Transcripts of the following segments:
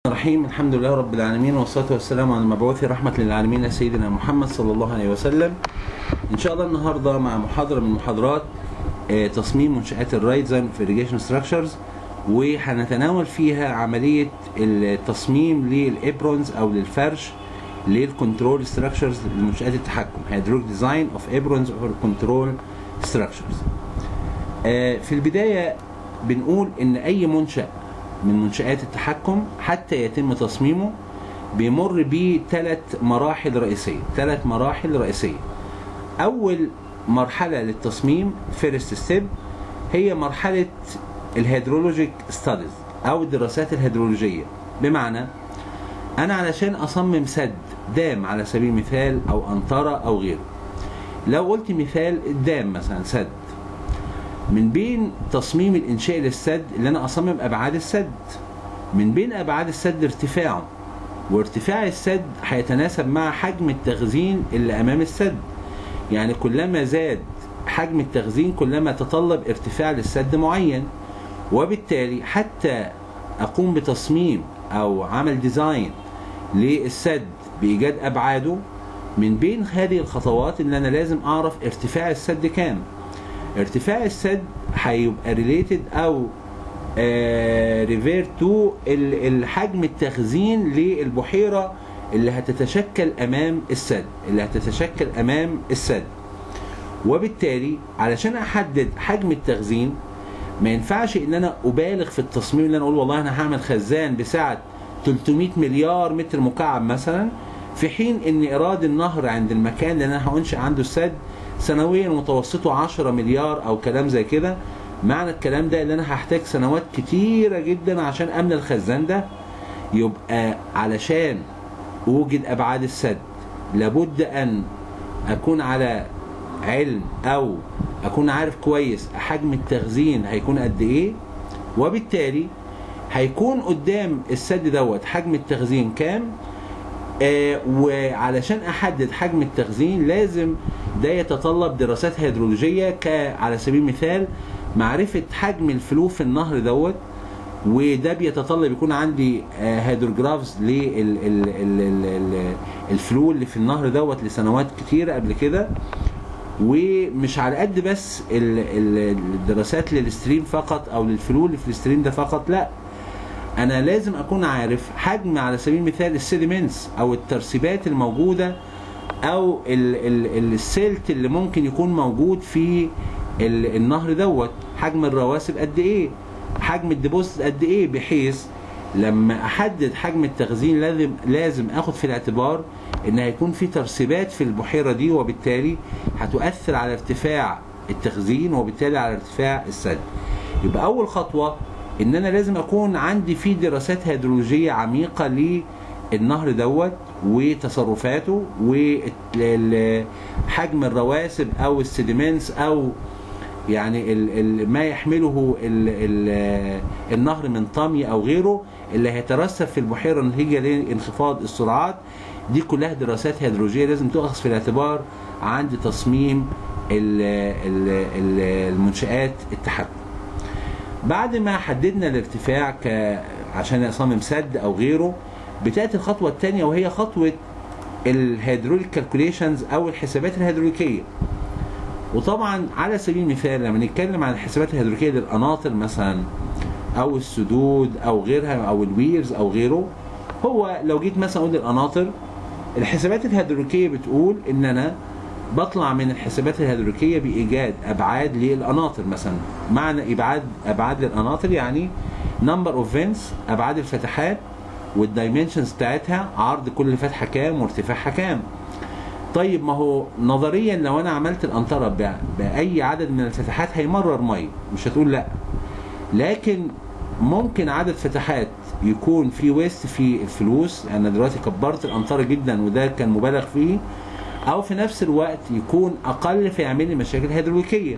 الرحيم الحمد لله رب العالمين والصلاة والسلام على المبعوث رحمة للعالمين سيدنا محمد صلى الله عليه وسلم إن شاء الله النهاردة مع محاضرة من محاضرات آه، تصميم منشآت الرايزن في irrigation ستراكشرز وهنتناول فيها عملية التصميم للإبرونز أو للفرش للكنترول ستراكشرز لمنشآت التحكم هيدروليك ديزاين اوف إبرونز اور كنترول ستراكشرز في البداية بنقول إن أي منشأ من منشآت التحكم حتى يتم تصميمه بيمر بثلاث مراحل رئيسية ثلاث مراحل رئيسية أول مرحلة للتصميم فيرست ستيب هي مرحلة الهيدرولوجيك ستاديز أو الدراسات الهيدرولوجية بمعنى أنا علشان أصمم سد دام على سبيل المثال أو أنطرة أو غيره لو قلت مثال الدام مثلا سد من بين تصميم الانشاء للسد اللي انا اصمم ابعاد السد من بين ابعاد السد ارتفاعه وارتفاع السد هيتناسب مع حجم التخزين اللي امام السد يعني كلما زاد حجم التخزين كلما تطلب ارتفاع للسد معين وبالتالي حتى اقوم بتصميم او عمل ديزاين للسد بايجاد ابعاده من بين هذه الخطوات ان انا لازم اعرف ارتفاع السد كام ارتفاع السد هيبقى ريليتد او ريفير تو الحجم التخزين للبحيره اللي هتتشكل امام السد اللي هتتشكل امام السد وبالتالي علشان احدد حجم التخزين ما ينفعش ان انا ابالغ في التصميم اللي انا اقول والله انا هعمل خزان بسعه 300 مليار متر مكعب مثلا في حين ان ايراد النهر عند المكان اللي انا هنشئ عنده السد سنويا متوسطه 10 مليار او كلام زي كده معنى الكلام ده ان انا هحتاج سنوات كتيره جدا عشان املى الخزان ده يبقى علشان اوجد ابعاد السد لابد ان اكون على علم او اكون عارف كويس حجم التخزين هيكون قد ايه وبالتالي هيكون قدام السد دوت حجم التخزين كام آه وعلشان احدد حجم التخزين لازم ده يتطلب دراسات هيدرولوجيه ك على سبيل المثال معرفه حجم الفلو في النهر دوت وده بيتطلب يكون عندي آه هيدروجرافز للفلو اللي في النهر دوت لسنوات كتيره قبل كده ومش على قد بس الدراسات للستريم فقط او للفلو اللي في الستريم ده فقط لا انا لازم اكون عارف حجم على سبيل المثال السيديمنتس او الترسيبات الموجوده او ال ال السلت اللي ممكن يكون موجود في النهر دوت حجم الرواسب قد ايه حجم الديبوزيت قد ايه بحيث لما احدد حجم التخزين لازم لازم اخد في الاعتبار ان هيكون في ترسيبات في البحيره دي وبالتالي هتؤثر على ارتفاع التخزين وبالتالي على ارتفاع السد يبقى اول خطوه ان انا لازم اكون عندي في دراسات هيدرولوجيه عميقه للنهر دوت وتصرفاته وحجم الرواسب او السيديمنتس او يعني ال ال ما يحمله ال ال النهر من طمي او غيره اللي هيترسب في البحيره نتيجه لانخفاض السرعات دي كلها دراسات هيدرولوجيه لازم تؤخذ في الاعتبار عند تصميم المنشآت التحكم بعد ما حددنا الارتفاع ك عشان اصمم سد او غيره بتاتي الخطوه الثانيه وهي خطوه الهيدروليك كالكوليشنز او الحسابات الهيدروليكيه وطبعا على سبيل المثال لما نتكلم عن الحسابات الهيدروليكيه للقناطر مثلا او السدود او غيرها او الويرز او غيره هو لو جيت مثلا اقول للقناطر الحسابات الهيدروليكيه بتقول ان انا بطلع من الحسابات الهيدروليكيه بايجاد ابعاد للقناطر مثلا معنى ابعاد ابعاد للقناطر يعني نمبر اوف فينس ابعاد الفتحات والدايمنشنز بتاعتها عرض كل فتحه كام وارتفاعها كام طيب ما هو نظريا لو انا عملت القنطره باي عدد من الفتحات هيمرر ميه مش هتقول لا لكن ممكن عدد فتحات يكون في ويست في الفلوس انا دلوقتي كبرت القنطره جدا وده كان مبالغ فيه او في نفس الوقت يكون اقل فيعمل لي مشاكل هيدروليكيه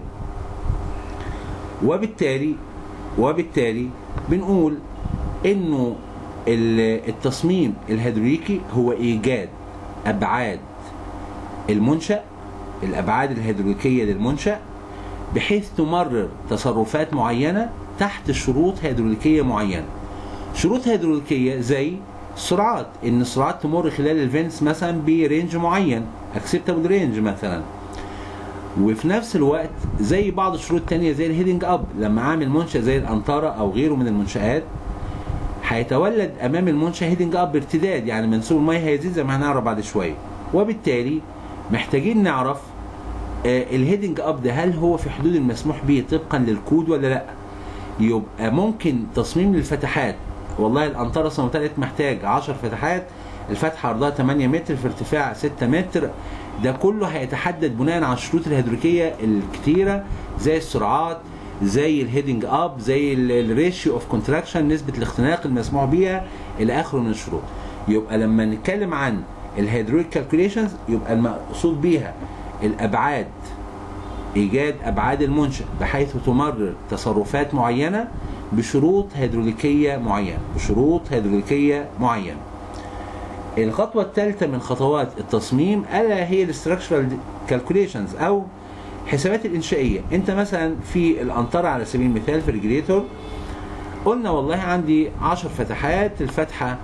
وبالتالي وبالتالي بنقول انه التصميم الهيدروليكي هو ايجاد ابعاد المنشا الابعاد الهيدروليكيه للمنشا بحيث تمرر تصرفات معينه تحت شروط هيدروليكيه معينه شروط هيدروليكيه زي السرعات ان السرعات تمر خلال الفينس مثلا برينج معين اكسبتابل رينج مثلا وفي نفس الوقت زي بعض الشروط التانية زي الهيدنج اب لما عامل منشأ زي الأنطرة أو غيره من المنشآت هيتولد أمام المنشأ هيدنج اب ارتداد يعني منسوب المية هيزيد زي ما هنعرف بعد شوية وبالتالي محتاجين نعرف آه الهيدنج اب ده هل هو في حدود المسموح به طبقا للكود ولا لا يبقى ممكن تصميم للفتحات والله الأنطرة سنة محتاج 10 فتحات الفتحة عرضها 8 متر في ارتفاع 6 متر ده كله هيتحدد بناء على الشروط الهيدروليكيه الكتيره زي السرعات زي الهيدنج اب زي الريشيو اوف كونتراكشن نسبه الاختناق المسموح بيها الى اخره من الشروط يبقى لما نتكلم عن الهيدروليك كالكوليشنز يبقى المقصود بيها الابعاد ايجاد ابعاد المنشا بحيث تمرر تصرفات معينه بشروط هيدروليكيه معينه بشروط هيدروليكيه معينه الخطوة الثالثة من خطوات التصميم ألا هي الاستراكشرال كالكوليشنز أو حسابات الإنشائية أنت مثلا في الأنطرة على سبيل المثال في الريجليتور قلنا والله عندي 10 فتحات الفتحة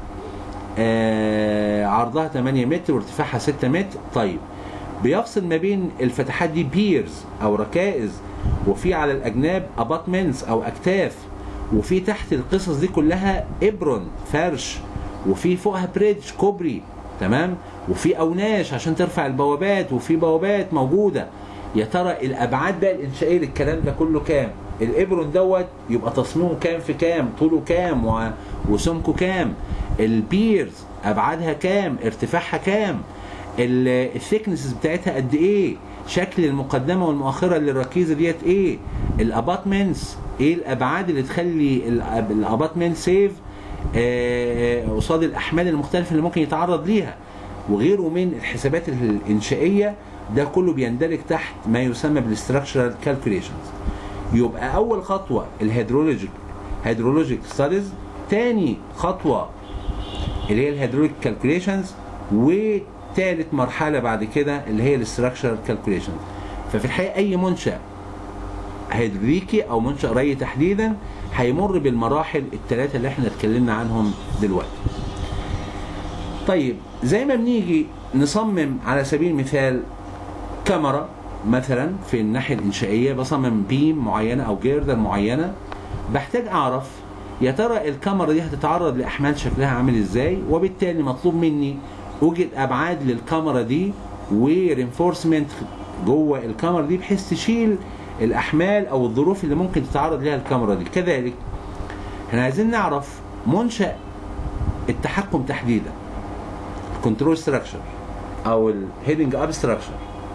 آه عرضها 8 متر وارتفاعها 6 متر طيب بيفصل ما بين الفتحات دي بيرز أو ركائز وفي على الأجناب أباتمنتس أو أكتاف وفي تحت القصص دي كلها إبرون فرش وفي فوقها بريدج كوبري تمام وفي اوناش عشان ترفع البوابات وفي بوابات موجوده يا ترى الابعاد بقى الانشائيه للكلام ده كله كام الابرون دوت يبقى تصميمه كام في كام طوله كام و... وسمكه كام البيرز ابعادها كام ارتفاعها كام الثيكنسز بتاعتها قد ايه شكل المقدمه والمؤخره للركيزه ديت ايه الاباتمنتس ايه الابعاد اللي تخلي الاباتمنت سيف قصاد الاحمال المختلفه اللي ممكن يتعرض ليها وغيره من الحسابات الانشائيه ده كله بيندرج تحت ما يسمى بالاستراكشرال كالكوليشنز يبقى اول خطوه الهيدرولوجيك هيدرولوجيك ستاديز تاني خطوه اللي هي الهيدروليك كالكوليشنز وثالث مرحله بعد كده اللي هي الاستراكشرال كالكوليشنز ففي الحقيقه اي منشا هيدروليكي او منشا ري تحديدا هيمر بالمراحل الثلاثه اللي احنا اتكلمنا عنهم دلوقتي طيب زي ما بنيجي نصمم على سبيل المثال كاميرا مثلا في الناحيه الانشائيه بصمم بيم معينه او جيردر معينه بحتاج اعرف يا ترى الكاميرا دي هتتعرض لاحمال شكلها عامل ازاي وبالتالي مطلوب مني اوجد ابعاد للكاميرا دي ورينفورسمنت جوه الكاميرا دي بحيث تشيل الاحمال او الظروف اللي ممكن تتعرض لها الكاميرا دي كذلك احنا عايزين نعرف منشا التحكم تحديدا الكنترول ستراكشر او الهيدنج اب ستراكشر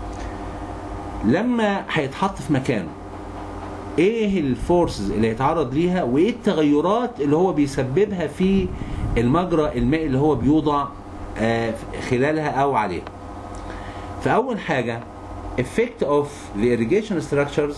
لما هيتحط في مكانه ايه الفورسز اللي هيتعرض ليها وايه التغيرات اللي هو بيسببها في المجرى المائي اللي هو بيوضع خلالها او عليها فاول حاجه effect of the irrigation structures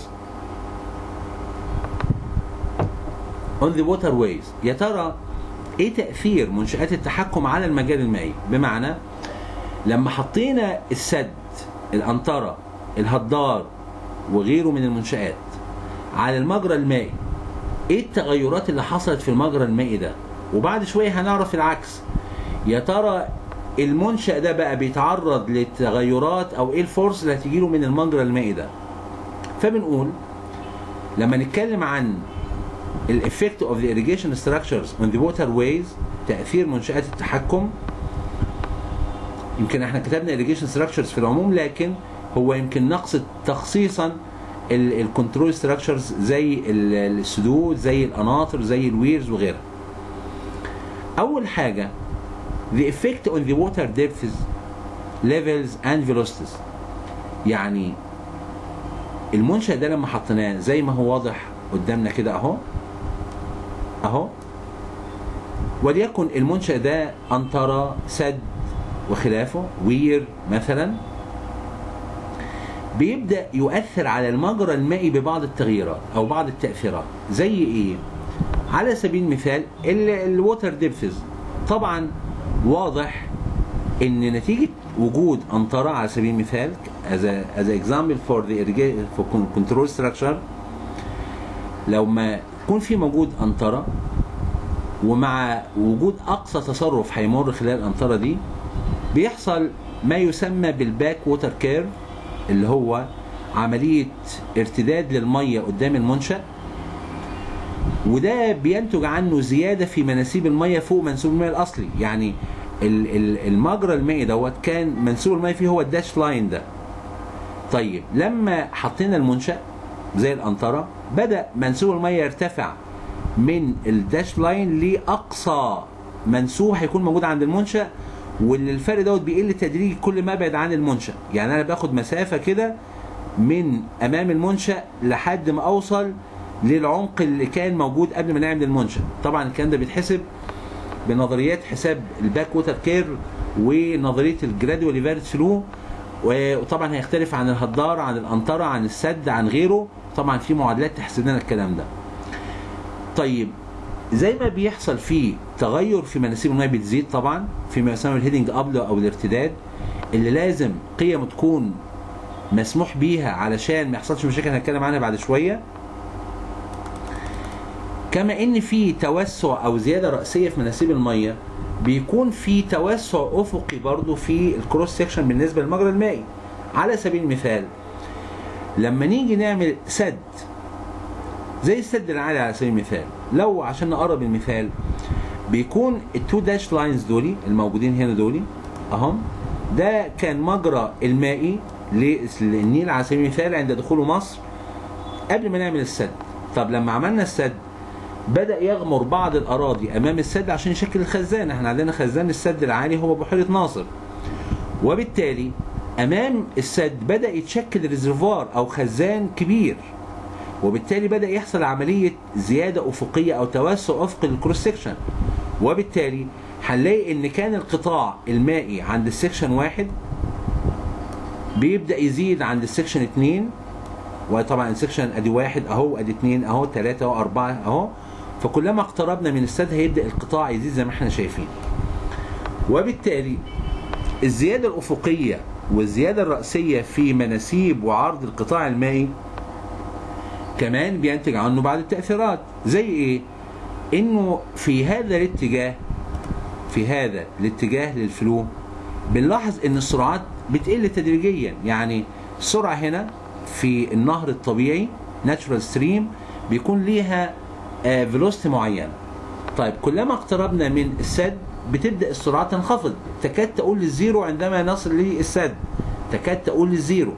on the waterways يا ترى ايه تأثير منشآت التحكم على المجال المائي بمعنى لما حطينا السد الأنطرة الهدار وغيره من المنشآت على المجرى المائي ايه التغيرات اللي حصلت في المجرى المائي ده وبعد شوية هنعرف العكس يا ترى المنشأ ده بقى بيتعرض للتغيرات او ايه الفورس اللي هتجيله من المجرى المائي ده فبنقول لما نتكلم عن الافكت اوف ذا irrigation structures on the waterways تاثير منشات التحكم يمكن احنا كتبنا irrigation structures في العموم لكن هو يمكن نقصد تخصيصا الكنترول ستراكشرز زي السدود زي القناطر زي الويرز وغيرها اول حاجه the effect on the water depths levels and velocities يعني المنشأ ده لما حطيناه زي ما هو واضح قدامنا كده اهو اهو وليكن المنشأ ده أنطرة سد وخلافه وير مثلا بيبدأ يؤثر على المجرى المائي ببعض التغييرات أو بعض التأثيرات زي إيه؟ على سبيل المثال الووتر ديبثز طبعا واضح ان نتيجه وجود انطره على سبيل المثال as a, as an example for the for control structure لو ما يكون في موجود انطره ومع وجود اقصى تصرف هيمر خلال الامطاره دي بيحصل ما يسمى بالباك ووتر كيرف اللي هو عمليه ارتداد للميه قدام المنشأ وده بينتج عنه زياده في مناسيب الميه فوق منسوب الميه الاصلي يعني ال- ال- المجرى المائي دوت كان منسوب الميه فيه هو الداش لاين ده طيب لما حطينا المنشأ زي القنطرة بدأ منسوب المية يرتفع من الداش لاين لأقصى منسوب هيكون موجود عند المنشأ واللي الفرق دوت بيقل تدريجي كل ما ابعد عن المنشأ يعني أنا باخد مسافة كده من أمام المنشأ لحد ما أوصل للعمق اللي كان موجود قبل ما نعمل المنشأ طبعا الكلام ده بيتحسب بنظريات حساب الباك ووتر كير ونظريه الجرادوال ايفيرت فلو وطبعا هيختلف عن الهدار عن القنطره عن السد عن غيره طبعا في معادلات تحسب لنا الكلام ده طيب زي ما بيحصل في تغير في مناسيب الميه بتزيد طبعا في ما يسمى الهيدنج اب او الارتداد اللي لازم قيمه تكون مسموح بيها علشان ما يحصلش مشاكل هنتكلم عنها بعد شويه كما ان في توسع او زياده راسيه في مناسيب الميه بيكون في توسع افقي برضو في الكروس سيكشن بالنسبه للمجرى المائي على سبيل المثال لما نيجي نعمل سد زي السد العالي على سبيل المثال لو عشان نقرب المثال بيكون التو داش لاينز دولي الموجودين هنا دولي اهم ده كان مجرى المائي للنيل على سبيل المثال عند دخوله مصر قبل ما نعمل السد طب لما عملنا السد بدأ يغمر بعض الأراضي أمام السد عشان يشكل الخزان احنا عندنا خزان السد العالي هو بحيرة ناصر وبالتالي أمام السد بدأ يتشكل ريزرفوار أو خزان كبير وبالتالي بدأ يحصل عملية زيادة أفقية أو توسع أفقي للكروس سكشن وبالتالي هنلاقي إن كان القطاع المائي عند السكشن واحد بيبدأ يزيد عند السكشن اتنين وطبعا السكشن ادي واحد اهو ادي اتنين اهو تلاتة اهو اربعة اهو فكلما اقتربنا من السد هيبدا القطاع يزيد زي ما احنا شايفين وبالتالي الزيادة الأفقية والزيادة الرأسية في مناسيب وعرض القطاع المائي كمان بينتج عنه بعض التأثيرات زي ايه؟ انه في هذا الاتجاه في هذا الاتجاه للفلو بنلاحظ ان السرعات بتقل تدريجيا يعني السرعة هنا في النهر الطبيعي ناتشورال ستريم بيكون ليها فيلوستي معين طيب كلما اقتربنا من السد بتبدا السرعات تنخفض تكاد تقول للزيرو عندما نصل للسد تكاد تقول للزيرو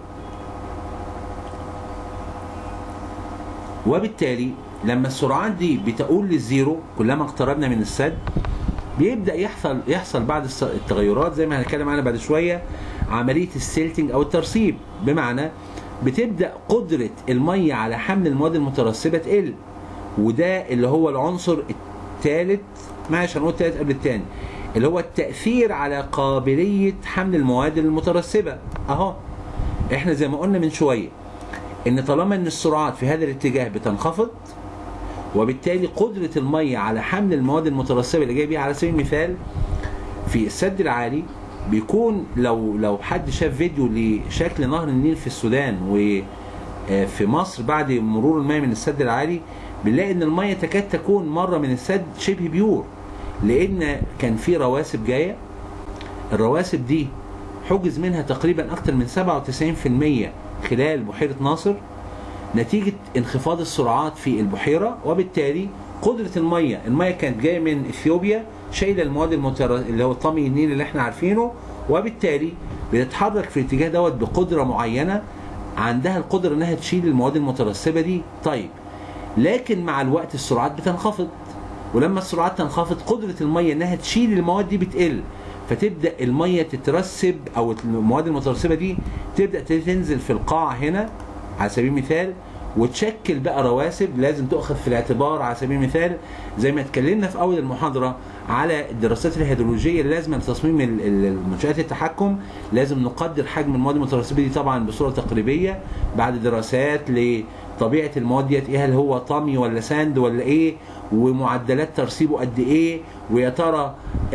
وبالتالي لما السرعات دي بتقول للزيرو كلما اقتربنا من السد بيبدا يحصل يحصل بعض التغيرات زي ما هنتكلم عنها بعد شويه عمليه السيلتنج او الترسيب بمعنى بتبدا قدره الميه على حمل المواد المترسبه تقل وده اللي هو العنصر الثالث معلش هنقول الثالث قبل الثاني اللي هو التاثير على قابليه حمل المواد المترسبه اهو احنا زي ما قلنا من شويه ان طالما ان السرعات في هذا الاتجاه بتنخفض وبالتالي قدره الميه على حمل المواد المترسبه اللي جاي بيها على سبيل المثال في السد العالي بيكون لو لو حد شاف فيديو لشكل نهر النيل في السودان وفي مصر بعد مرور الماء من السد العالي بنلاقي ان الميه تكاد تكون مره من السد شبه بيور لان كان في رواسب جايه الرواسب دي حجز منها تقريبا اكثر من 97% خلال بحيره ناصر نتيجه انخفاض السرعات في البحيره وبالتالي قدره الميه الميه كانت جايه من اثيوبيا شايله المواد المتر... اللي هو طمي النيل اللي احنا عارفينه وبالتالي بتتحرك في الاتجاه دوت بقدره معينه عندها القدره انها تشيل المواد المترسبه دي طيب لكن مع الوقت السرعات بتنخفض ولما السرعات تنخفض قدره الميه انها تشيل المواد دي بتقل فتبدا الميه تترسب او المواد المترسبه دي تبدا تنزل في القاع هنا على سبيل المثال وتشكل بقى رواسب لازم تؤخذ في الاعتبار على سبيل المثال زي ما اتكلمنا في اول المحاضره على الدراسات الهيدرولوجيه اللي لازم لتصميم المنشات التحكم لازم نقدر حجم المواد المترسبه دي طبعا بصوره تقريبيه بعد دراسات لطبيعه المواد ديت ايه هل هو طمي ولا ساند ولا ايه ومعدلات ترسيبه قد ايه ويا ترى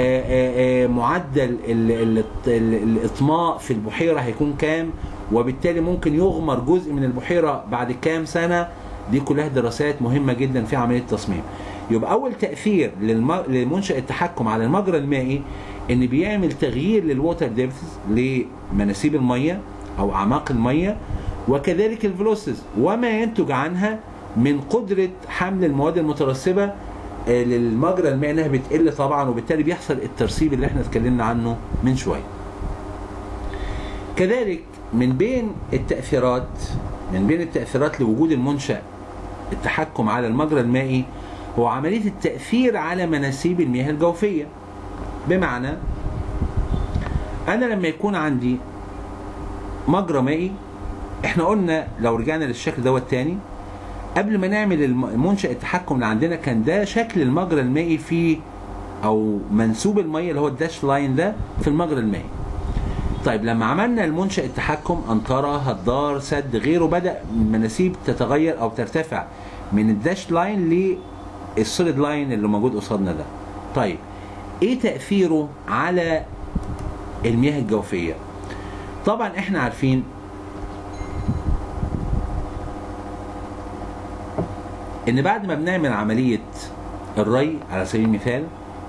معدل الاطماء في البحيره هيكون كام وبالتالي ممكن يغمر جزء من البحيره بعد كام سنه دي كلها دراسات مهمه جدا في عمليه التصميم يبقى اول تاثير للم... لمنشا التحكم على المجرى المائي ان بيعمل تغيير للووتر ديبث لمناسيب الميه او اعماق الميه وكذلك الفلوسز وما ينتج عنها من قدره حمل المواد المترسبه آه، للمجرى المائي انها بتقل طبعا وبالتالي بيحصل الترسيب اللي احنا اتكلمنا عنه من شويه. كذلك من بين التاثيرات من بين التاثيرات لوجود المنشا التحكم على المجرى المائي هو عمليه التاثير على مناسيب المياه الجوفيه. بمعنى انا لما يكون عندي مجرى مائي احنا قلنا لو رجعنا للشكل دوت تاني قبل ما نعمل الم- منشأ التحكم اللي عندنا كان ده شكل المجرى المائي في او منسوب الميه اللي هو الداش لاين ده في المجرى المائي طيب لما عملنا المنشأ التحكم أنطرة هدار سد غيره بدأ المناسيب تتغير أو ترتفع من الداش لاين للسوليد لاين اللي موجود قصادنا ده طيب ايه تأثيره على المياه الجوفية طبعا احنا عارفين ان بعد ما بنعمل عملية الري على سبيل المثال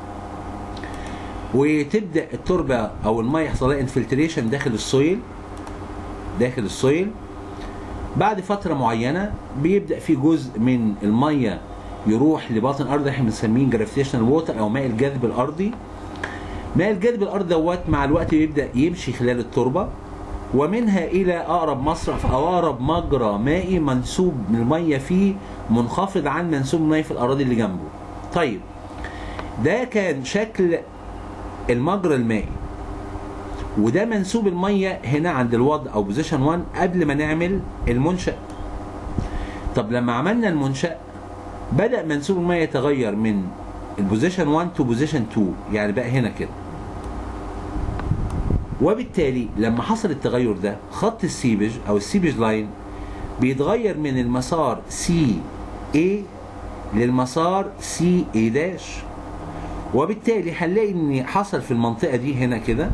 وتبدا التربه او الميه يحصل لها انفلتريشن داخل السويل داخل السويل بعد فتره معينه بيبدا في جزء من الميه يروح لباطن الارض احنا بنسميه جرافيتيشنال ووتر او ماء الجذب الارضي ماء الجذب الارضي دوت مع الوقت بيبدا يمشي خلال التربه ومنها الى اقرب مصرف او اقرب مجرى مائي منسوب من الميه فيه منخفض عن منسوب الميه في الاراضي اللي جنبه طيب ده كان شكل المجرى المائي وده منسوب الميه هنا عند الوضع او بوزيشن 1 قبل ما نعمل المنشا طب لما عملنا المنشا بدا منسوب الميه يتغير من البوزيشن 1 تو بوزيشن 2 يعني بقى هنا كده وبالتالي لما حصل التغير ده خط السيبج او السيبج لاين بيتغير من المسار سي اي للمسار سي اي داش وبالتالي هنلاقي ان حصل في المنطقه دي هنا كده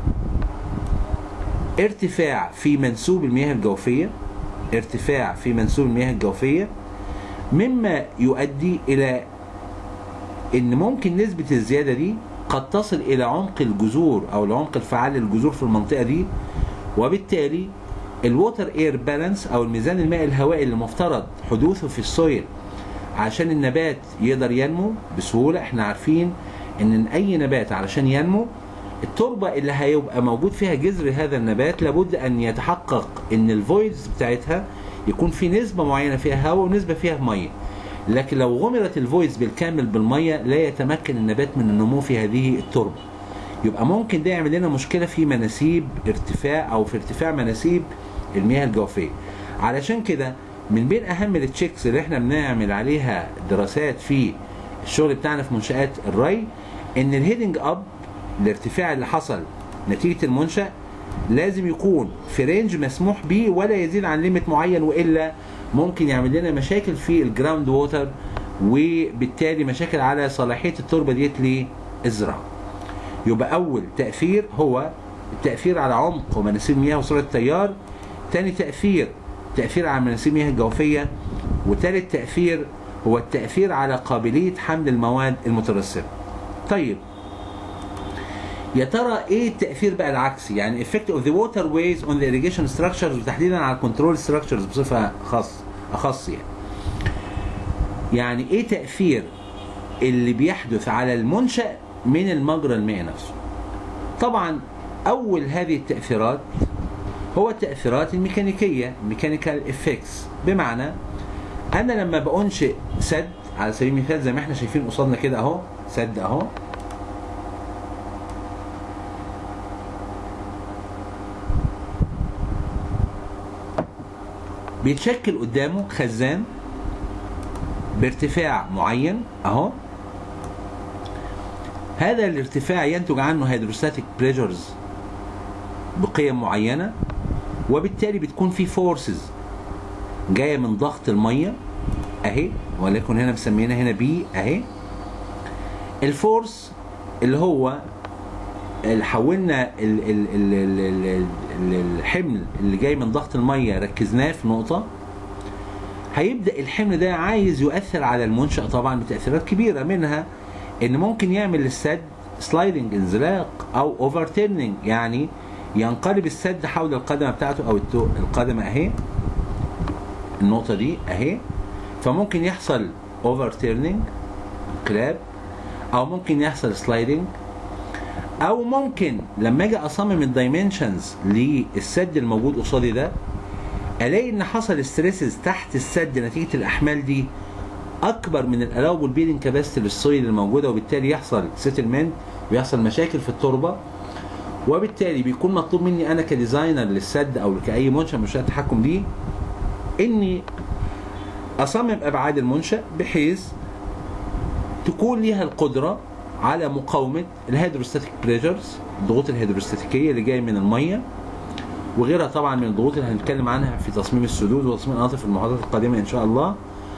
ارتفاع في منسوب المياه الجوفيه ارتفاع في منسوب المياه الجوفيه مما يؤدي الى ان ممكن نسبه الزياده دي قد تصل الى عمق الجذور او العمق الفعال للجذور في المنطقه دي وبالتالي الووتر اير بالانس او الميزان المائي الهوائي اللي مفترض حدوثه في السويل عشان النبات يقدر ينمو بسهوله احنا عارفين ان اي نبات علشان ينمو التربه اللي هيبقى موجود فيها جذر هذا النبات لابد ان يتحقق ان الفويدز بتاعتها يكون في نسبه معينه فيها هواء ونسبه فيها ميه لكن لو غمرت الفويدز بالكامل بالميه لا يتمكن النبات من النمو في هذه التربه يبقى ممكن ده يعمل لنا مشكله في مناسيب ارتفاع او في ارتفاع مناسيب المياه الجوفيه علشان كده من بين اهم التشيكس اللي احنا بنعمل عليها دراسات في الشغل بتاعنا في منشات الري ان الهيدنج اب الارتفاع اللي حصل نتيجه المنشا لازم يكون في رينج مسموح به ولا يزيد عن ليميت معين والا ممكن يعمل لنا مشاكل في الجراوند ووتر وبالتالي مشاكل على صلاحيه التربه ديت للزراعه. يبقى اول تاثير هو التاثير على عمق ومناسيب المياه وسرعه التيار. تاني تاثير تاثير على مناسيب المياه الجوفيه. وتالت تاثير هو التاثير على قابليه حمل المواد المترسبه. طيب يا ترى ايه التاثير بقى العكسي يعني effect of the waterways on the irrigation structures وتحديدا على الكنترول structures بصفه خاص اخص يعني يعني ايه تاثير اللي بيحدث على المنشا من المجرى المائي نفسه طبعا اول هذه التاثيرات هو التاثيرات الميكانيكيه ميكانيكال افكتس بمعنى انا لما بانشئ سد على سبيل المثال زي ما احنا شايفين قصادنا كده اهو سد اهو بيتشكل قدامه خزان بارتفاع معين اهو هذا الارتفاع ينتج عنه هيدروستاتيك بريشرز بقيم معينه وبالتالي بتكون في فورسز جايه من ضغط الميه اهي ولكن هنا مسمينها هنا بي اهي الفورس اللي هو اللي حولنا ال ال ال ال ال ال الحمل اللي جاي من ضغط الميه ركزناه في نقطه هيبدا الحمل ده عايز يؤثر على المنشا طبعا بتاثيرات كبيره منها ان ممكن يعمل للسد سلايدنج انزلاق او اوفر تيرنينج يعني ينقلب السد حول القدمه بتاعته او التو- القدمه اهي النقطه دي اهي فممكن يحصل اوفر تيرنينج انقلاب او ممكن يحصل سلايدنج او ممكن لما اجي اصمم الدايمنشنز للسد الموجود قصادي ده الاقي ان حصل ستريسز تحت السد نتيجه الاحمال دي اكبر من الالاوبل بيلنج كاباسيتي للسويل الموجوده وبالتالي يحصل سيتلمنت ويحصل مشاكل في التربه وبالتالي بيكون مطلوب مني انا كديزاينر للسد او كاي منشا من منشات التحكم دي اني اصمم ابعاد المنشا بحيث تكون ليها القدره على مقاومه الهيدروستاتيك بريشرز الضغوط الهيدروستاتيكيه اللي جايه من الميه وغيرها طبعا من الضغوط اللي هنتكلم عنها في تصميم السدود وتصميم القناطر في المحاضرات القادمه ان شاء الله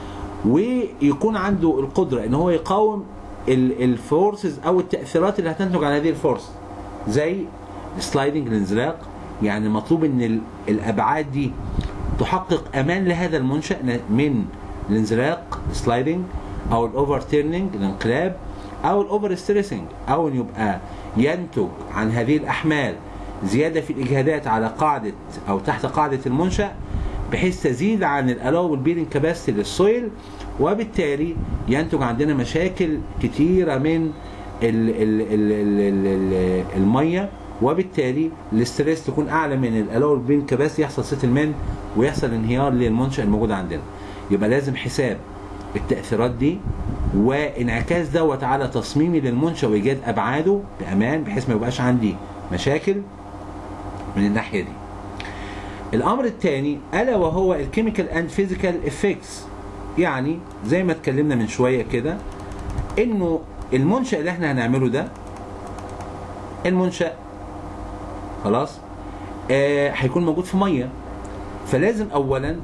ويكون عنده القدره ان هو يقاوم الفورسز او التاثيرات اللي هتنتج عن هذه الفورس زي السلايدنج الانزلاق يعني مطلوب ان ال- الابعاد دي تحقق امان لهذا المنشا من الانزلاق السلايدنج او الاوفر تيرنينج الانقلاب او الاوفر ستريسنج او ان يبقى ينتج عن هذه الاحمال زياده في الاجهادات على قاعده او تحت قاعده المنشا بحيث تزيد عن الالاوبل بيرنج كاباسيتي للسويل وبالتالي ينتج عندنا مشاكل كتيره من ال ال ال ال ال ال الميه وبالتالي الاستريس تكون اعلى من الالاوبل بيرنج كاباسيتي يحصل سيتلمنت ويحصل انهيار للمنشا الموجود عندنا يبقى لازم حساب التاثيرات دي وانعكاس دوت على تصميمي للمنشا وايجاد ابعاده بامان بحيث ما يبقاش عندي مشاكل من الناحيه دي الامر الثاني الا وهو الكيميكال اند فيزيكال افكتس يعني زي ما اتكلمنا من شويه كده انه المنشا اللي احنا هنعمله ده المنشا خلاص آه هيكون موجود في ميه فلازم اولا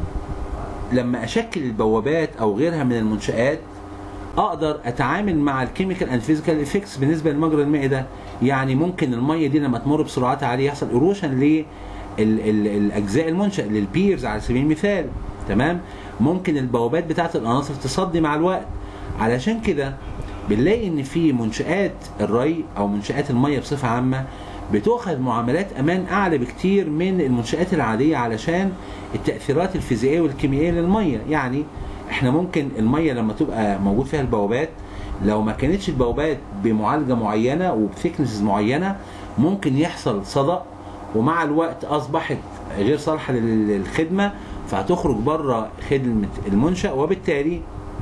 لما اشكل البوابات او غيرها من المنشات اقدر اتعامل مع الكيميكال اند فيزيكال افكتس بالنسبه للمجرى المائي ده يعني ممكن الميه دي لما تمر بسرعات عاليه يحصل ايروشن ل الاجزاء المنشا للبيرز على سبيل المثال تمام ممكن البوابات بتاعت القناطر تصدي مع الوقت علشان كده بنلاقي ان في منشات الري او منشات الميه بصفه عامه بتؤخذ معاملات امان اعلى بكتير من المنشات العاديه علشان التاثيرات الفيزيائيه والكيميائيه للميه يعني احنا ممكن الميه لما تبقى موجود فيها البوابات لو ما كانتش البوابات بمعالجه معينه وبثيكنسز معينه ممكن يحصل صدأ ومع الوقت اصبحت غير صالحه للخدمه فهتخرج بره خدمه المنشا وبالتالي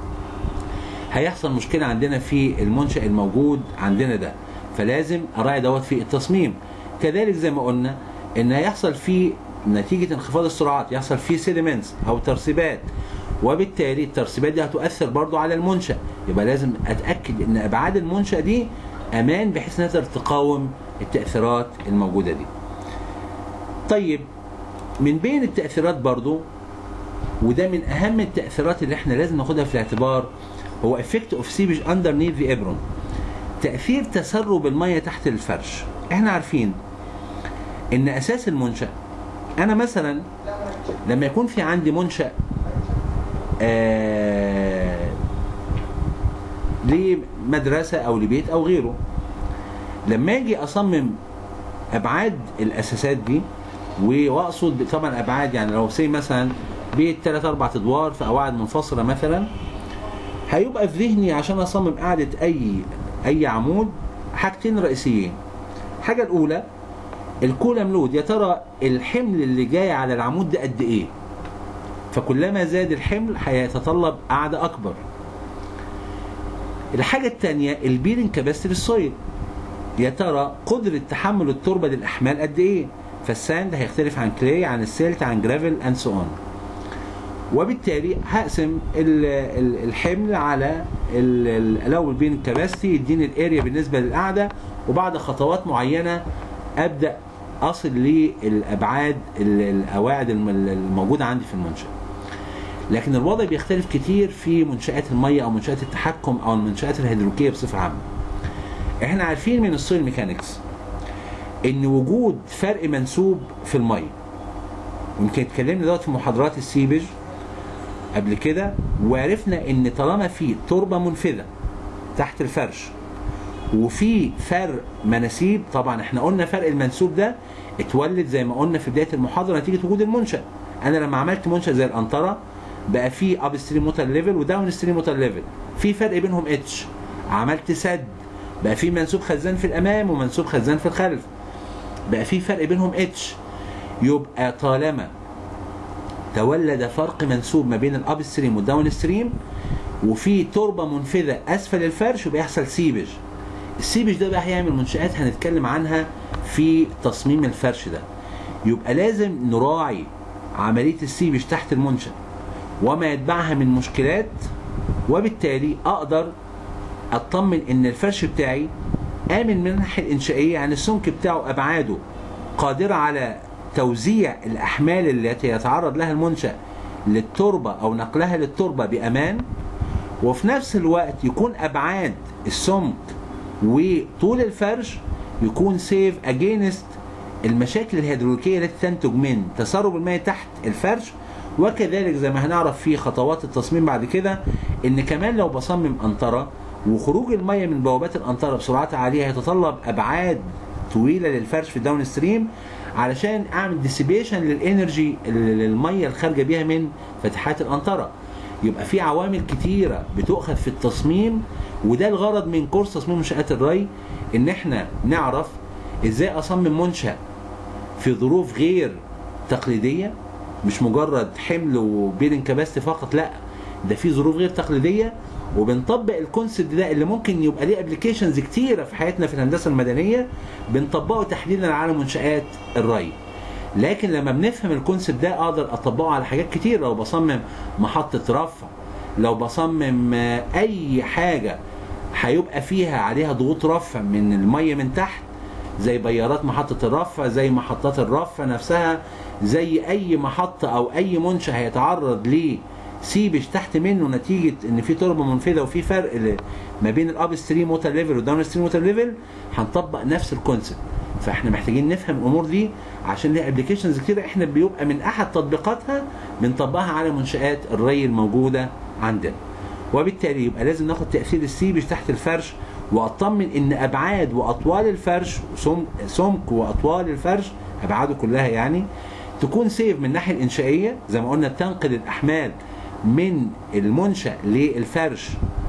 هيحصل مشكله عندنا في المنشا الموجود عندنا ده فلازم اراعي دوت في التصميم كذلك زي ما قلنا ان هيحصل فيه نتيجه انخفاض السرعات يحصل فيه سيديمنتس او ترسيبات وبالتالي الترسيبات دي هتؤثر برضو على المنشا يبقى لازم اتاكد ان ابعاد المنشا دي امان بحيث انها تقدر تقاوم التاثيرات الموجوده دي طيب من بين التاثيرات برضو وده من اهم التاثيرات اللي احنا لازم ناخدها في الاعتبار هو افكت اوف سيبج اندرنيث ذا ابرون تاثير تسرب الميه تحت الفرش احنا عارفين ان اساس المنشا انا مثلا لما يكون في عندي منشا آه لمدرسه او لبيت او غيره لما اجي اصمم ابعاد الاساسات دي واقصد طبعا ابعاد يعني لو سي مثلا بيت ثلاث اربع ادوار في قواعد منفصله مثلا هيبقى في ذهني عشان اصمم قاعده اي اي عمود حاجتين رئيسيين الحاجه الاولى الكولم لود يا ترى الحمل اللي جاي على العمود ده قد ايه فكلما زاد الحمل هيتطلب قاعده اكبر الحاجه الثانيه البيرنج كاباسيتي للسويل يا ترى قدره تحمل التربه للاحمال قد ايه فالساند هيختلف عن كلي عن السيلت عن جرافل اند سو اون وبالتالي هقسم الحمل على الاول بين الكباستي يديني الاريا بالنسبه للقاعده وبعد خطوات معينه ابدا اصل للابعاد القواعد الموجوده عندي في المنشا لكن الوضع بيختلف كتير في منشات الميه او منشات التحكم او المنشات الهيدروليكيه بصفه عامه احنا عارفين من السويل ميكانكس ان وجود فرق منسوب في الميه يمكن اتكلمنا دوت في محاضرات السيبج قبل كده وعرفنا ان طالما في تربه منفذه تحت الفرش وفي فرق مناسيب طبعا احنا قلنا فرق المنسوب ده اتولد زي ما قلنا في بدايه المحاضره نتيجه وجود المنشا انا لما عملت منشا زي القنطره بقى في اب ستريم موتور ليفل وداون ستريم موتور ليفل في فرق بينهم اتش عملت سد بقى في منسوب خزان في الامام ومنسوب خزان في الخلف بقى في فرق بينهم اتش يبقى طالما تولد فرق منسوب ما بين الاب ستريم والداون ستريم وفي تربه منفذه اسفل الفرش وبيحصل سيبج السيبج ده بقى هيعمل منشآت هنتكلم عنها في تصميم الفرش ده يبقى لازم نراعي عملية السيبج تحت المنشأ وما يتبعها من مشكلات وبالتالي أقدر أطمن إن الفرش بتاعي آمن من الناحية الإنشائية يعني السمك بتاعه أبعاده قادرة على توزيع الأحمال التي يتعرض لها المنشأ للتربة أو نقلها للتربة بأمان وفي نفس الوقت يكون أبعاد السمك وطول الفرش يكون سيف اجينست المشاكل الهيدروليكيه التي تنتج من تسرب الماء تحت الفرش وكذلك زي ما هنعرف في خطوات التصميم بعد كده ان كمان لو بصمم قنطره وخروج الميه من بوابات القنطره بسرعات عاليه هيتطلب ابعاد طويله للفرش في الداون ستريم علشان اعمل ديسيبيشن للانرجي للميه الخارجه بيها من فتحات القنطره يبقى في عوامل كتيره بتؤخذ في التصميم وده الغرض من كورس تصميم منشآت الري ان احنا نعرف ازاي اصمم منشأ في ظروف غير تقليدية مش مجرد حمل وبيلنج كباستي فقط لا ده في ظروف غير تقليدية وبنطبق الكونسيبت ده اللي ممكن يبقى ليه ابلكيشنز كتيرة في حياتنا في الهندسة المدنية بنطبقه تحديدا على منشآت الري لكن لما بنفهم الكونسيبت ده اقدر اطبقه على حاجات كتير لو بصمم محطة رفع لو بصمم اي حاجة هيبقى فيها عليها ضغوط رفع من المية من تحت زي بيارات محطة الرفع زي محطات الرفع نفسها زي أي محطة أو أي منشأ هيتعرض ليه سيبج تحت منه نتيجة إن في تربة منفذة وفي فرق ما بين الأب ستريم ووتر ليفل والداون ستريم ووتر ليفل هنطبق نفس الكونسيبت فاحنا محتاجين نفهم الامور دي عشان ليها ابلكيشنز كتير احنا بيبقى من احد تطبيقاتها بنطبقها على منشات الري الموجوده عندنا وبالتالي يبقى لازم ناخد تاثير السيبج تحت الفرش واطمن ان ابعاد واطوال الفرش سمك واطوال الفرش ابعاده كلها يعني تكون سيف من الناحيه الانشائيه زي ما قلنا تنقل الاحمال من المنشا للفرش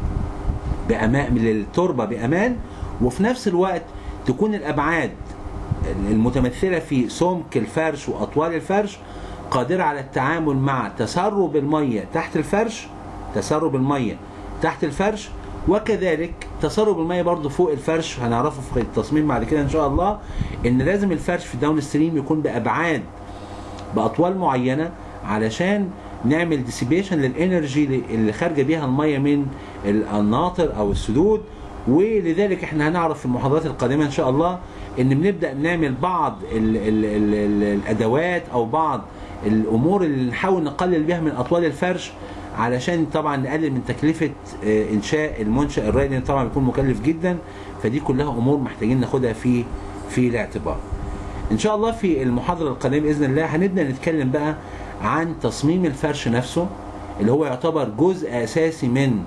بامان للتربه بامان وفي نفس الوقت تكون الابعاد المتمثله في سمك الفرش واطوال الفرش قادره على التعامل مع تسرب الميه تحت الفرش تسرب الميه تحت الفرش وكذلك تسرب الميه برضو فوق الفرش هنعرفه في التصميم بعد كده ان شاء الله ان لازم الفرش في الداون ستريم يكون بابعاد باطوال معينه علشان نعمل ديسيبيشن للانرجي اللي خارجه بيها الميه من القناطر او السدود ولذلك احنا هنعرف في المحاضرات القادمه ان شاء الله ان بنبدا نعمل بعض ال ال ال ال الادوات او بعض الامور اللي نحاول نقلل بيها من اطوال الفرش علشان طبعا نقلل من تكلفه انشاء المنشا الري لان طبعا بيكون مكلف جدا فدي كلها امور محتاجين ناخدها في في الاعتبار. ان شاء الله في المحاضره القادمه باذن الله هنبدا نتكلم بقى عن تصميم الفرش نفسه اللي هو يعتبر جزء اساسي من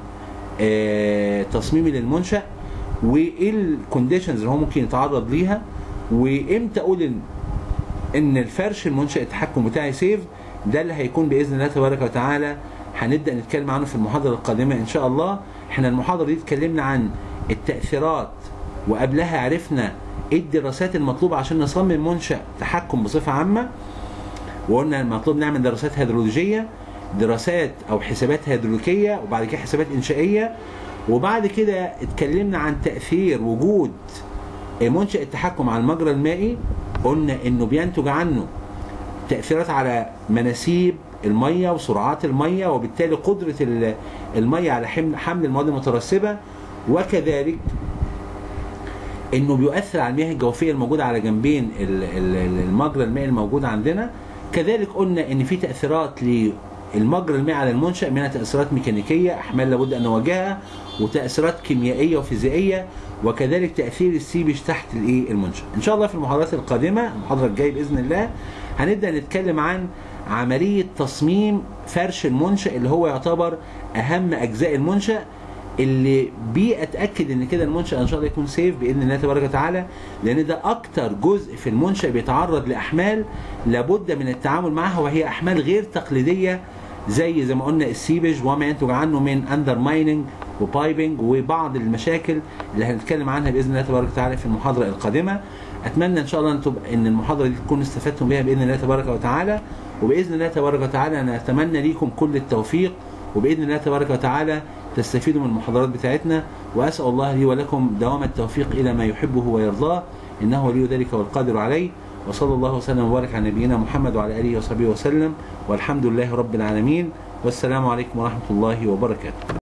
تصميمي للمنشا وايه الكونديشنز اللي هو ممكن يتعرض ليها وامتى اقول ان ان الفرش المنشا التحكم بتاعي سيف ده اللي هيكون باذن الله تبارك وتعالى هنبدا نتكلم عنه في المحاضره القادمه ان شاء الله احنا المحاضره دي اتكلمنا عن التاثيرات وقبلها عرفنا ايه الدراسات المطلوبه عشان نصمم منشا تحكم بصفه عامه وقلنا المطلوب نعمل دراسات هيدرولوجيه دراسات او حسابات هيدروليكيه وبعد كده حسابات انشائيه وبعد كده اتكلمنا عن تاثير وجود منشا التحكم على المجرى المائي قلنا انه بينتج عنه تاثيرات على مناسيب الميه وسرعات الميه وبالتالي قدره الميه على حمل المواد المترسبه وكذلك انه بيؤثر على المياه الجوفيه الموجوده على جنبين المجرى المائي الموجود عندنا كذلك قلنا ان في تاثيرات المجرى المائي على المنشا منها تاثيرات ميكانيكيه احمال لابد ان نواجهها وتاثيرات كيميائيه وفيزيائيه وكذلك تاثير السيبج تحت الايه المنشا ان شاء الله في المحاضرات القادمه المحاضره الجايه باذن الله هنبدا نتكلم عن عمليه تصميم فرش المنشا اللي هو يعتبر اهم اجزاء المنشا اللي بيه اتاكد ان كده المنشا ان شاء الله يكون سيف باذن الله تبارك وتعالى لان ده اكتر جزء في المنشا بيتعرض لاحمال لابد من التعامل معها وهي احمال غير تقليديه زي زي ما قلنا السيبج وما ينتج عنه من اندر مايننج وبايبنج وبعض المشاكل اللي هنتكلم عنها باذن الله تبارك وتعالى في المحاضره القادمه اتمنى ان شاء الله ان تبقى ان المحاضره دي تكونوا استفدتم بها باذن الله تبارك وتعالى وباذن الله تبارك وتعالى انا اتمنى ليكم كل التوفيق وباذن الله تبارك وتعالى تستفيدوا من المحاضرات بتاعتنا واسال الله لي ولكم دوام التوفيق الى ما يحبه ويرضاه انه ولي ذلك والقادر عليه وصلى الله وسلم وبارك على نبينا محمد وعلى اله وصحبه وسلم والحمد لله رب العالمين والسلام عليكم ورحمه الله وبركاته